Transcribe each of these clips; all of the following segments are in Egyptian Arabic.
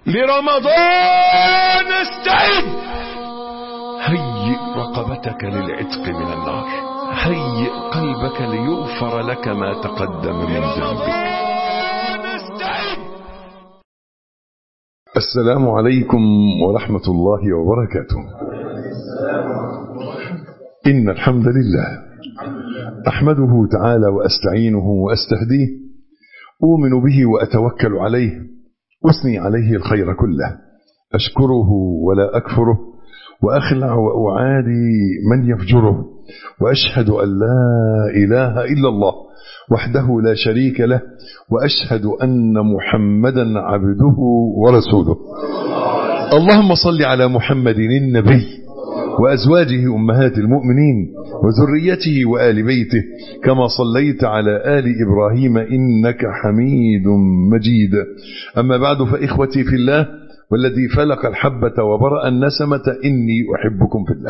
لرمضان استعد هيئ رقبتك للعتق من النار هيئ قلبك ليغفر لك ما تقدم من ذنبك السلام عليكم ورحمة الله وبركاته إن الحمد لله أحمده تعالى وأستعينه وأستهديه أؤمن به وأتوكل عليه أثني عليه الخير كله أشكره ولا أكفره وأخلع وأعادي من يفجره وأشهد أن لا إله إلا الله وحده لا شريك له وأشهد أن محمدا عبده ورسوله اللهم صل على محمد النبي وأزواجه أمهات المؤمنين وذريته وآل بيته كما صليت على آل إبراهيم إنك حميد مجيد أما بعد فإخوتي في الله والذي فلق الحبة وبرأ النسمة إني أحبكم في الله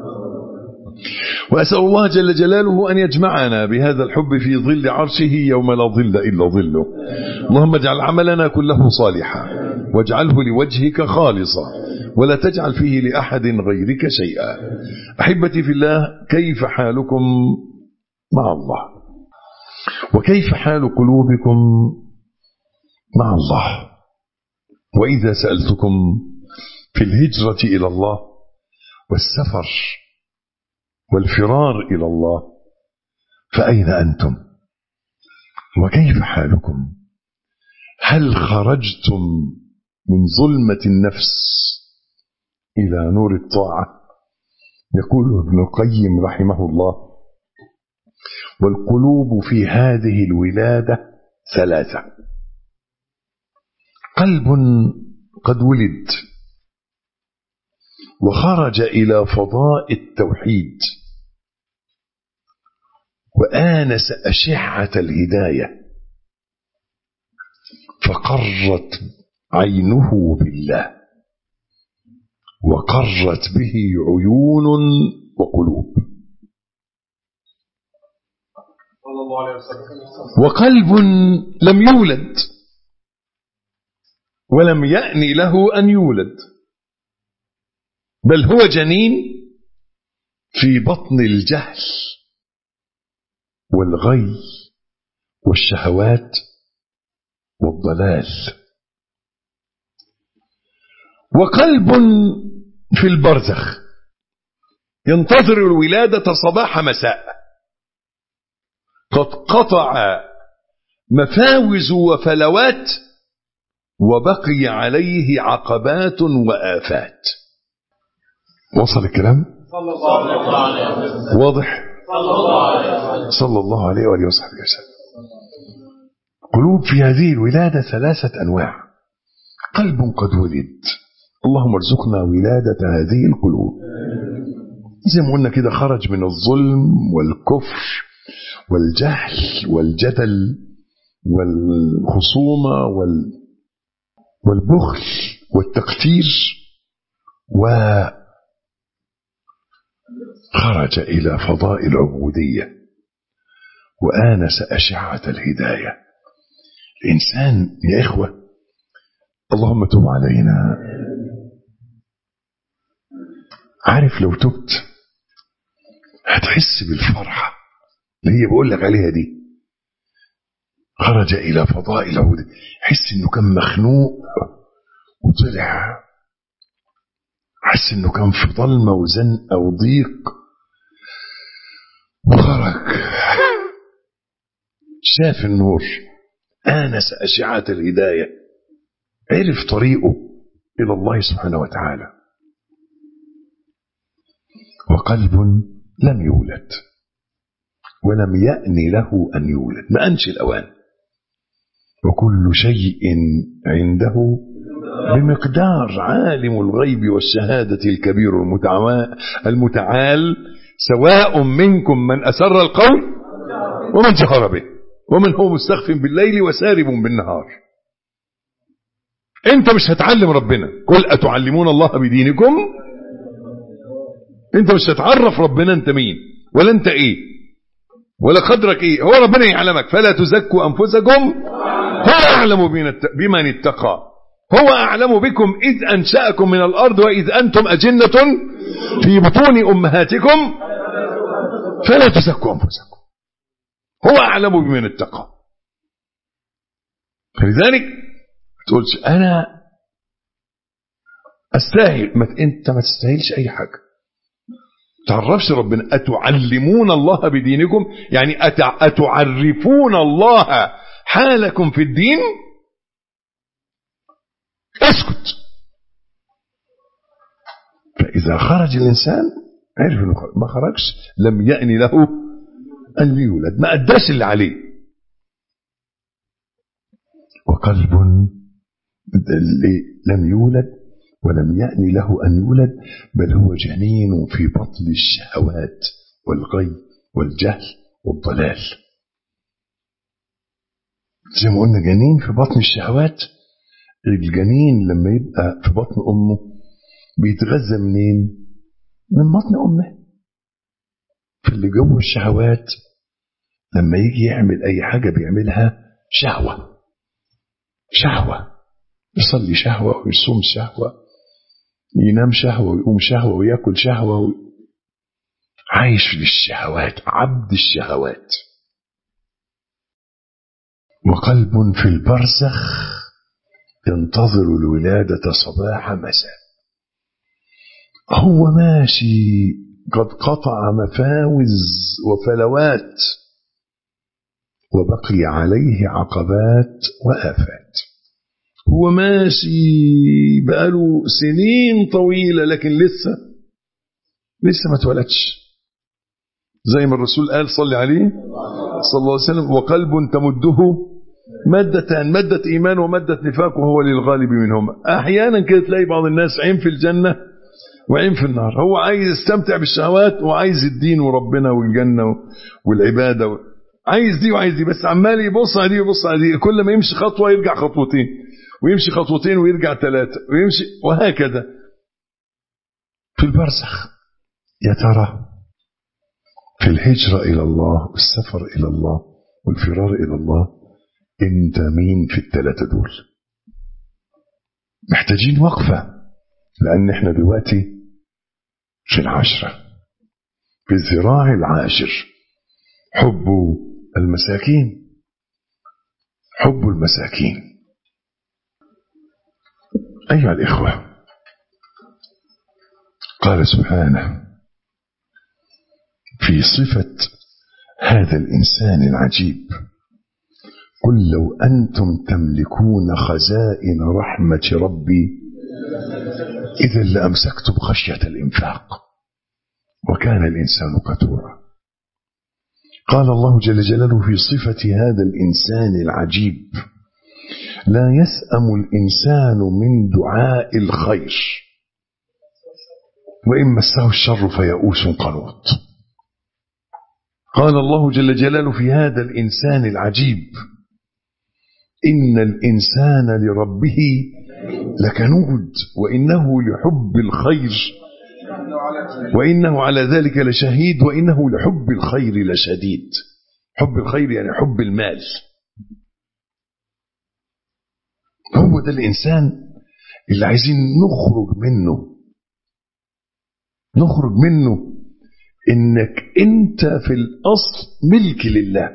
وأسأل الله جل جلاله أن يجمعنا بهذا الحب في ظل عرشه يوم لا ظل إلا ظله اللهم اجعل عملنا كله صالحا واجعله لوجهك خالصا ولا تجعل فيه لأحد غيرك شيئا أحبتي في الله كيف حالكم مع الله وكيف حال قلوبكم مع الله وإذا سألتكم في الهجرة إلى الله والسفر والفرار إلى الله فأين أنتم وكيف حالكم هل خرجتم من ظلمة النفس إلى نور الطاعة يقول ابن القيم رحمه الله والقلوب في هذه الولادة ثلاثة قلب قد ولد وخرج إلى فضاء التوحيد وآنس أشعة الهداية فقرت عينه بالله وقرت به عيون وقلوب وقلب لم يولد ولم يأن له أن يولد بل هو جنين في بطن الجهل والغي والشهوات والضلال وقلب في البرزخ ينتظر الولادة صباح مساء قد قطع مفاوز وفلوات وبقي عليه عقبات وآفات وصل الكلام صلى الله عليه وسلم واضح صلى الله عليه وسلم صلى الله عليه وآله وصحبه وسلم قلوب في هذه الولادة ثلاثة أنواع قلب قد ولد اللهم ارزقنا ولادة هذه القلوب زي ما قلنا كده خرج من الظلم والكفر والجهل والجدل والخصومة وال والبخل والتقتير وخرج إلى فضاء العبودية وآنس أشعة الهداية الإنسان يا إخوة اللهم تب علينا عارف لو تبت هتحس بالفرحة اللي هي بقول لك عليها دي خرج إلى فضاء العود حس إنه كان مخنوق وطلع حس إنه كان في ظلمة وزنقة وضيق وخرج شاف النور آنس أشعة الهداية عرف طريقه إلى الله سبحانه وتعالى وقلب لم يولد ولم يأن له أن يولد ما أنش الأوان وكل شيء عنده بمقدار عالم الغيب والشهادة الكبير المتعال سواء منكم من أسر القول ومن جهر به ومن هو مستخف بالليل وسارب بالنهار انت مش هتعلم ربنا قل أتعلمون الله بدينكم انت مش هتعرف ربنا انت مين ولا انت ايه ولا قدرك ايه هو ربنا يعلمك فلا تزكوا انفسكم هو اعلم بمن اتقى هو أعلم بكم إذ أنشأكم من الأرض وإذ أنتم أجنة في بطون أمهاتكم فلا تزكوا أنفسكم هو أعلم بمن اتقى فلذلك ما تقولش أنا أستاهل ما أنت ما تستاهلش أي حاجة تعرفش ربنا أتعلمون الله بدينكم يعني أتع... أتعرفون الله حالكم في الدين اسكت فإذا خرج الإنسان عرف انه خرج. ما خرجش لم يأن له أن يولد ما أداش اللي عليه وقلب اللي لم يولد ولم يأن له أن يولد بل هو جنين في بطن الشهوات والغي والجهل والضلال زي ما قلنا جنين في بطن الشهوات الجنين لما يبقى في بطن أمه بيتغذى منين من بطن أمه في اللي جوه الشهوات لما يجي يعمل أي حاجة بيعملها شهوة شهوة يصلي شهوة ويصوم شهوة ينام شهوة ويقوم شهوة ويأكل شهوة و... عايش في الشهوات عبد الشهوات وقلب في البرزخ ينتظر الولادة صباح مساء هو ماشي قد قطع مفاوز وفلوات وبقي عليه عقبات وآفات هو ماشي بقاله سنين طويلة لكن لسه لسه ما اتولدش زي ما الرسول قال صلي عليه صلى الله عليه وسلم وقلب تمده مادتان مادة إيمان ومادة نفاق وهو للغالب منهما أحيانا كده تلاقي بعض الناس عين في الجنة وعين في النار هو عايز يستمتع بالشهوات وعايز الدين وربنا والجنة والعبادة و... عايز دي وعايز دي بس عمال يبص على دي ويبص على دي كل ما يمشي خطوة يرجع خطوتين ويمشي خطوتين ويرجع ثلاثة ويمشي وهكذا في البرزخ يا ترى في الهجرة إلى الله والسفر إلى الله والفرار إلى الله أنت مين في الثلاثة دول محتاجين وقفة لأن احنا دلوقتي في العشرة في الذراع العاشر حب المساكين حب المساكين أيها الإخوة قال سبحانه في صفة هذا الإنسان العجيب قل لو أنتم تملكون خزائن رحمة ربي إذا لأمسكتم خشية الإنفاق وكان الإنسان قتورا قال الله جل جلاله في صفة هذا الإنسان العجيب لا يسأم الإنسان من دعاء الخير وإن مسه الشر فيئوس قنوط قال الله جل جلاله في هذا الإنسان العجيب إن الإنسان لربه لكنود وإنه لحب الخير وإنه على ذلك لشهيد وإنه لحب الخير لشديد حب الخير يعني حب المال هو ده الإنسان اللي عايزين نخرج منه نخرج منه إنك أنت في الأصل ملك لله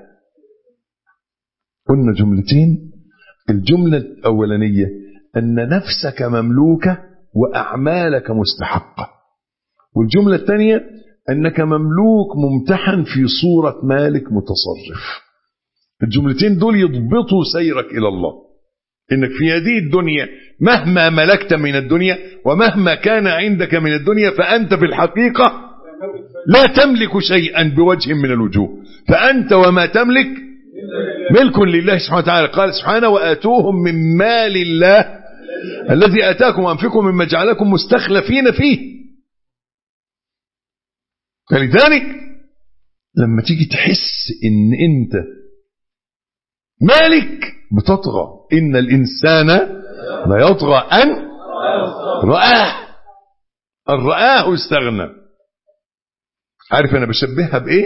قلنا جملتين الجملة الأولانية أن نفسك مملوكة وأعمالك مستحقة والجملة الثانية أنك مملوك ممتحن في صورة مالك متصرف الجملتين دول يضبطوا سيرك إلى الله إنك في هذه الدنيا مهما ملكت من الدنيا ومهما كان عندك من الدنيا فأنت في الحقيقة لا تملك شيئا بوجه من الوجوه فأنت وما تملك ملك لله سبحانه وتعالى قال سبحانه وآتوهم من مال الله الذي آتاكم وأنفقوا مما جعلكم مستخلفين فيه فلذلك لما تيجي تحس ان انت مالك بتطغى ان الانسان لا يطغى ان رآه ان رآه استغنى عارف انا بشبهها بايه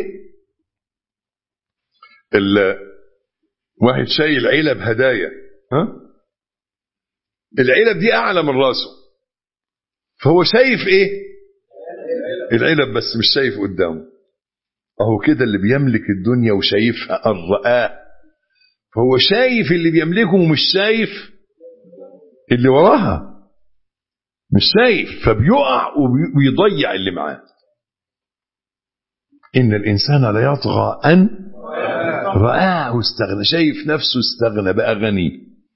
واحد شايل علب هدايا ها العلب دي اعلى من راسه فهو شايف ايه العلب بس مش شايف قدامه اهو كده اللي بيملك الدنيا وشايفها الرآه فهو شايف اللي بيملكه ومش شايف اللي وراها مش شايف فبيقع وبيضيع اللي معاه إن الإنسان لا يطغى أن رآه استغنى شايف نفسه استغنى بقى غني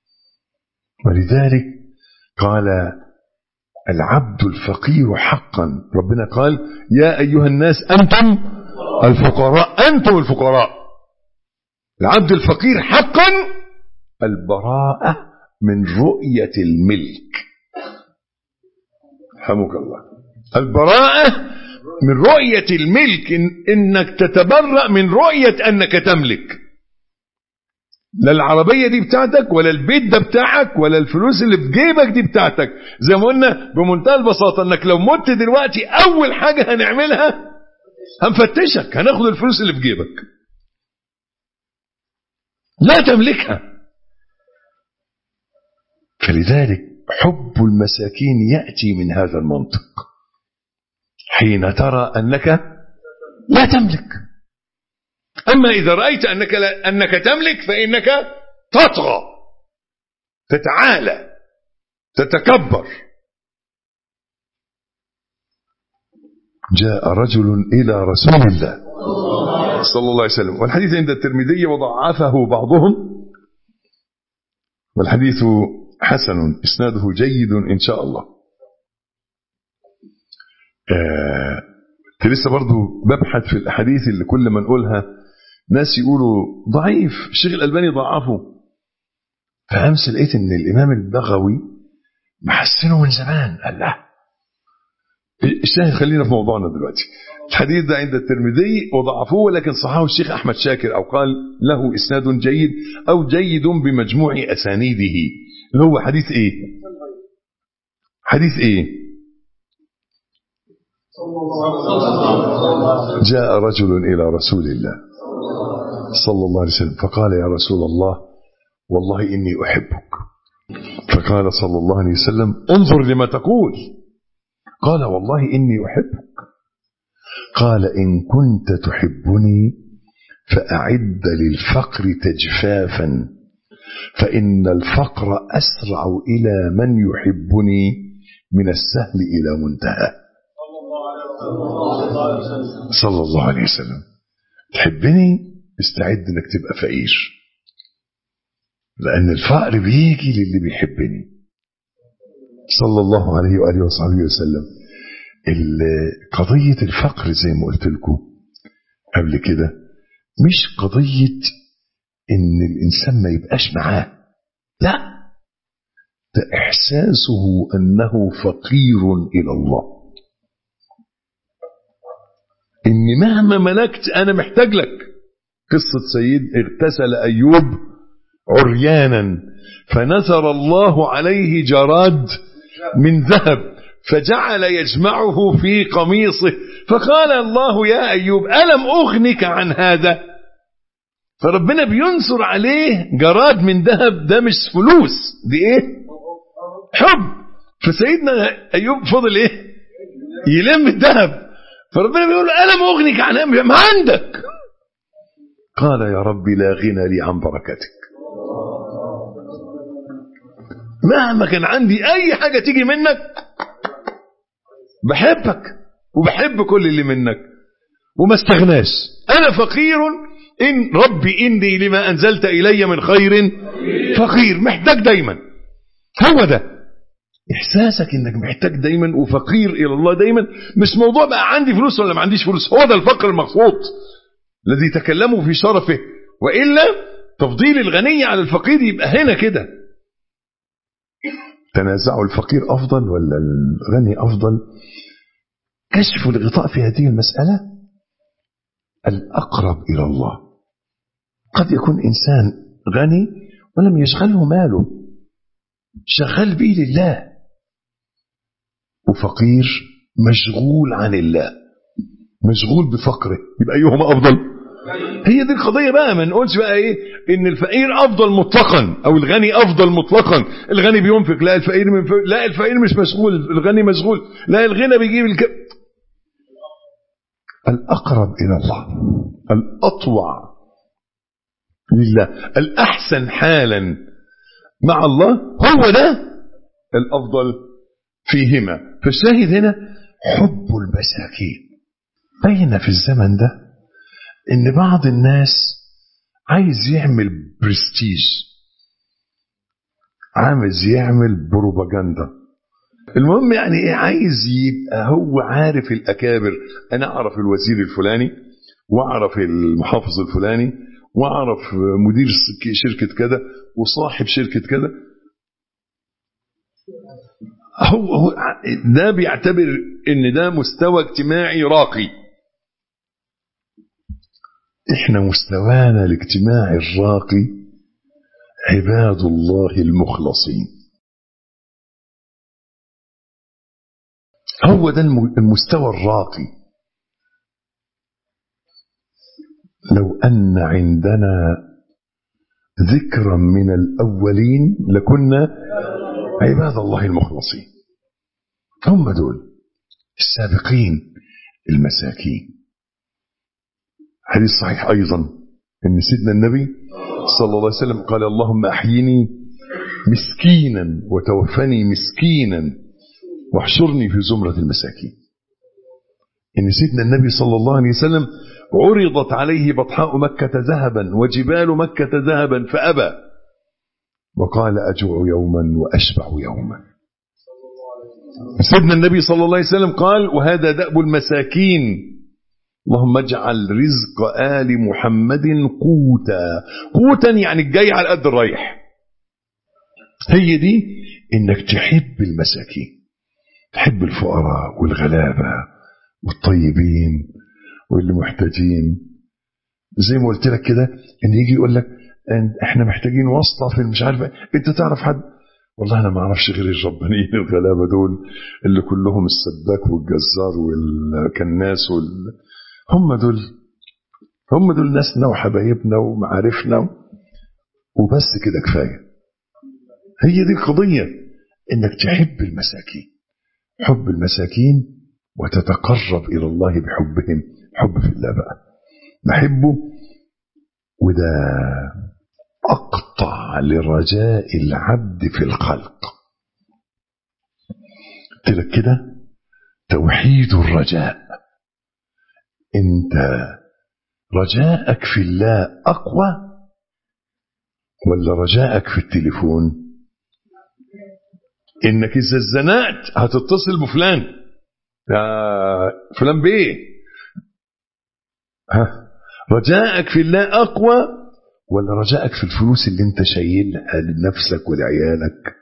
ولذلك قال العبد الفقير حقا ربنا قال يا أيها الناس أنتم الفقراء أنتم الفقراء العبد الفقير حقا البراءة من رؤية الملك حمك الله البراءة من رؤية الملك إن إنك تتبرأ من رؤية أنك تملك لا العربية دي بتاعتك ولا البيت ده بتاعك ولا الفلوس اللي في جيبك دي بتاعتك زي ما قلنا بمنتهى البساطة انك لو مت دلوقتي اول حاجة هنعملها هنفتشك هناخد الفلوس اللي في جيبك لا تملكها فلذلك حب المساكين يأتي من هذا المنطق حين ترى أنك لا تملك أما إذا رأيت أنك, لا أنك تملك فإنك تطغى تتعالى تتكبر جاء رجل إلى رسول الله صلى الله عليه وسلم والحديث عند الترمذي وضعفه بعضهم والحديث حسن إسناده جيد إن شاء الله آه لسه برضو ببحث في الأحاديث اللي كل ما نقولها ناس يقولوا ضعيف الشيخ الألباني ضعفه فأمس لقيت إن الإمام البغوي محسنه من زمان قال لا الشاهد خلينا في موضوعنا دلوقتي الحديث ده عند الترمذي وضعفوه ولكن صححه الشيخ أحمد شاكر أو قال له إسناد جيد أو جيد بمجموع أسانيده اللي هو حديث إيه حديث إيه جاء رجل إلى رسول الله صلى الله عليه وسلم فقال يا رسول الله والله إني أحبك فقال صلى الله عليه وسلم انظر لما تقول قال والله إني أحبك قال إن كنت تحبني فأعد للفقر تجفافا فإن الفقر أسرع إلى من يحبني من السهل إلى منتهى صلى الله عليه وسلم تحبني استعد انك تبقى فقير لأن الفقر بيجي للي بيحبني صلى الله عليه وآله وصحبه وسلم قضية الفقر زي ما قلت لكم قبل كده مش قضية إن الإنسان ما يبقاش معاه لا ده إحساسه أنه فقير إلى الله إن مهما ملكت أنا محتاج لك قصة سيد اغتسل أيوب عريانا فنثر الله عليه جراد من ذهب فجعل يجمعه في قميصه فقال الله يا أيوب ألم أغنك عن هذا فربنا بينصر عليه جراد من ذهب ده مش فلوس دي ايه حب فسيدنا أيوب فضل ايه يلم الذهب فربنا بيقول ألم أغنك عن ما عندك قال يا رب لا غنى لي عن بركتك مهما كان عندي أي حاجة تيجي منك بحبك وبحب كل اللي منك وما استغناش أنا فقير إن ربي إني لما أنزلت إلي من خير فقير محتاج دايما هو ده إحساسك إنك محتاج دايما وفقير إلى الله دايما مش موضوع بقى عندي فلوس ولا ما عنديش فلوس هو ده الفقر المقصود الذي تكلموا في شرفه وإلا تفضيل الغني على الفقير يبقى هنا كده تنازعوا الفقير أفضل ولا الغني أفضل كشف الغطاء في هذه المسألة الأقرب إلى الله قد يكون إنسان غني ولم يشغله ماله شغال به لله وفقير مشغول عن الله مشغول بفقره يبقى أيهما أفضل هي دي القضية بقى ما نقولش بقى إيه ان الفقير افضل مطلقا او الغني افضل مطلقا الغني بينفق لا الفقير منفق لا الفقير مش مشغول الغني مشغول لا الغنى بيجيب الك... الاقرب الى الله الاطوع لله الاحسن حالا مع الله هو ده الافضل فيهما فالشاهد هنا حب المساكين بين في الزمن ده ان بعض الناس عايز يعمل برستيج عايز يعمل بروباجندا المهم يعني ايه عايز يبقى هو عارف الاكابر انا اعرف الوزير الفلاني واعرف المحافظ الفلاني واعرف مدير شركه كذا وصاحب شركه كذا هو هو ده بيعتبر ان ده مستوى اجتماعي راقي احنا مستوانا الاجتماعي الراقي عباد الله المخلصين هو ده المستوى الراقي لو ان عندنا ذكرا من الاولين لكنا عباد الله المخلصين هم دول السابقين المساكين حديث صحيح أيضا أن سيدنا النبي صلى الله عليه وسلم قال اللهم أحيني مسكينا وتوفني مسكينا واحشرني في زمرة المساكين إن سيدنا النبي صلى الله عليه وسلم عرضت عليه بطحاء مكة ذهبا وجبال مكة ذهبا فأبى وقال أجوع يوما وأشبع يوما سيدنا النبي صلى الله عليه وسلم قال وهذا دأب المساكين اللهم اجعل رزق آل محمد قوتا قوتا يعني الجاي على قد الرايح هي دي انك تحب المساكين تحب الفقراء والغلابة والطيبين واللي محتاجين زي ما قلت لك كده ان يجي يقول لك احنا محتاجين واسطة في مش عارف انت تعرف حد والله انا ما اعرفش غير الربانيين الغلابة دول اللي كلهم السباك والجزار والكناس وال... هم دول هم دول ناسنا وحبايبنا ومعارفنا وبس كده كفايه هي دي القضيه انك تحب المساكين حب المساكين وتتقرب الى الله بحبهم حب في الله بقى نحبه وده اقطع لرجاء العبد في الخلق قلت لك كده توحيد الرجاء انت رجاءك في الله اقوى ولا رجاءك في التليفون انك اذا اتزنقت هتتصل بفلان يا فلان بيه ها رجاءك في الله اقوى ولا رجاءك في الفلوس اللي انت شايلها لنفسك ولعيالك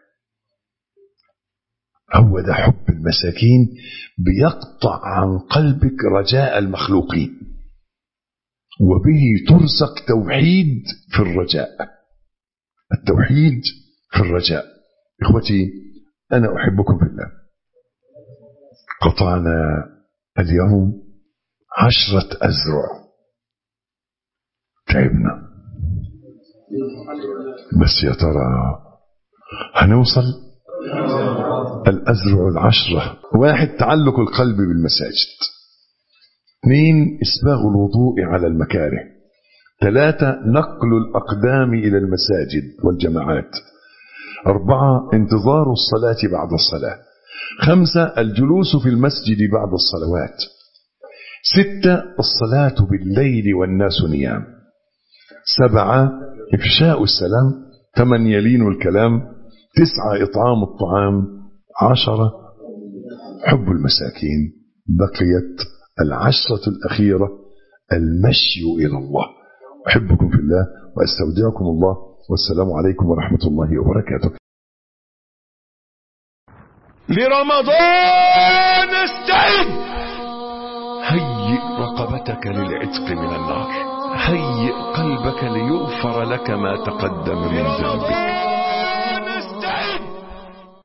هو ده حب المساكين بيقطع عن قلبك رجاء المخلوقين وبه ترزق توحيد في الرجاء التوحيد في الرجاء اخوتي انا احبكم في الله قطعنا اليوم عشرة أزرع تعبنا بس يا ترى هنوصل الأزرع العشرة واحد تعلق القلب بالمساجد اثنين إسباغ الوضوء على المكاره ثلاثة نقل الأقدام إلى المساجد والجماعات أربعة انتظار الصلاة بعد الصلاة خمسة الجلوس في المسجد بعد الصلوات ستة الصلاة بالليل والناس نيام سبعة إفشاء السلام ثمانية لين الكلام تسعة إطعام الطعام عشرة حب المساكين بقيت العشرة الأخيرة المشي إلى الله أحبكم في الله وأستودعكم الله والسلام عليكم ورحمة الله وبركاته لرمضان استعد هيئ رقبتك للعتق من النار هيئ قلبك ليغفر لك ما تقدم من ذنبك